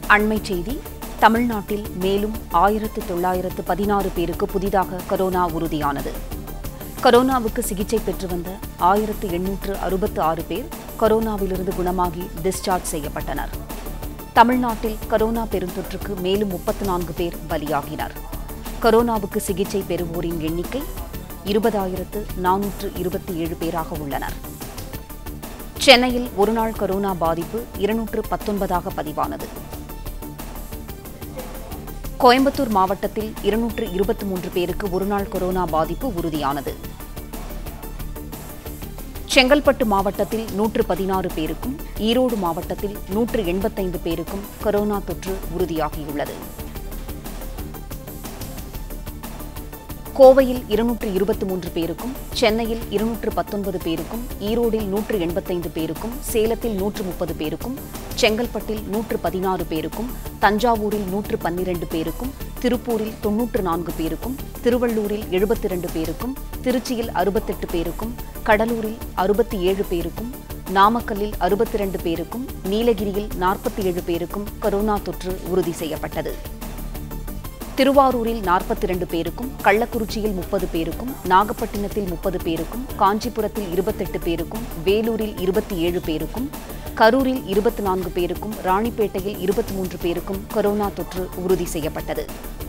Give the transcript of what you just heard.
அண்மைச் செய்தி தமிழ்நாட்டில் மேலும் ஆயிரத்து தொள்ளாயிரத்து பதினாறு பேருக்கு புதிதாக கொரோனா உறுதியானது கொரோனாவுக்கு சிகிச்சை பெற்று வந்த ஆயிரத்து எண்ணூற்று அறுபத்து ஆறு பேர் கொரோனாவிலிருந்து குணமாகி டிஸ்சார்ஜ் செய்யப்பட்டனர் தமிழ்நாட்டில் கொரோனா பெருந்தொற்றுக்கு மேலும் முப்பத்து நான்கு பேர் பலியாகினர் கொரோனாவுக்கு சிகிச்சை பெறுவோரின் எண்ணிக்கை இருபதாயிரத்து நானூற்று இருபத்தி ஏழு பேராக உள்ளனர் சென்னையில் ஒருநாள் கொரோனா பாதிப்பு இருநூற்று பத்தொன்பதாக பதிவானது கோயம்புத்தூர் மாவட்டத்தில் இருநூற்று இருபத்தி மூன்று பேருக்கு ஒருநாள் கொரோனா பாதிப்பு உறுதியானது செங்கல்பட்டு மாவட்டத்தில் நூற்று பதினாறு பேருக்கும் ஈரோடு மாவட்டத்தில் நூற்று எண்பத்தைந்து பேருக்கும் கொரோனா தொற்று உறுதியாகியுள்ளது கோவையில் இருநூற்று இருபத்தி மூன்று பேருக்கும் சென்னையில் இருநூற்று பத்தொன்பது பேருக்கும் ஈரோடில் நூற்று எண்பத்தைந்து பேருக்கும் சேலத்தில் நூற்று முப்பது பேருக்கும் செங்கல்பட்டில் நூற்று பதினாறு பேருக்கும் தஞ்சாவூரில் நூற்று பன்னிரண்டு பேருக்கும் திருப்பூரில் தொன்னூற்று நான்கு பேருக்கும் திருவள்ளூரில் எழுபத்தி இரண்டு பேருக்கும் திருச்சியில் அறுபத்தெட்டு பேருக்கும் கடலூரில் அறுபத்தி ஏழு பேருக்கும் நாமக்கல்லில் அறுபத்தி இரண்டு பேருக்கும் நீலகிரியில் நாற்பத்தி ஏழு பேருக்கும் கொரோனா தொற்று உறுதி செய்யப்பட்டது திருவாரூரில் நாற்பத்தி இரண்டு பேருக்கும் கள்ளக்குறிச்சியில் முப்பது பேருக்கும் நாகப்பட்டினத்தில் முப்பது பேருக்கும் காஞ்சிபுரத்தில் இருபத்தெட்டு பேருக்கும் வேலூரில் இருபத்தி ஏழு பேருக்கும் கரூரில் இருபத்தி நான்கு பேருக்கும் ராணிப்பேட்டையில் இருபத்தி மூன்று பேருக்கும் கொரோனா தொற்று உறுதி செய்யப்பட்டது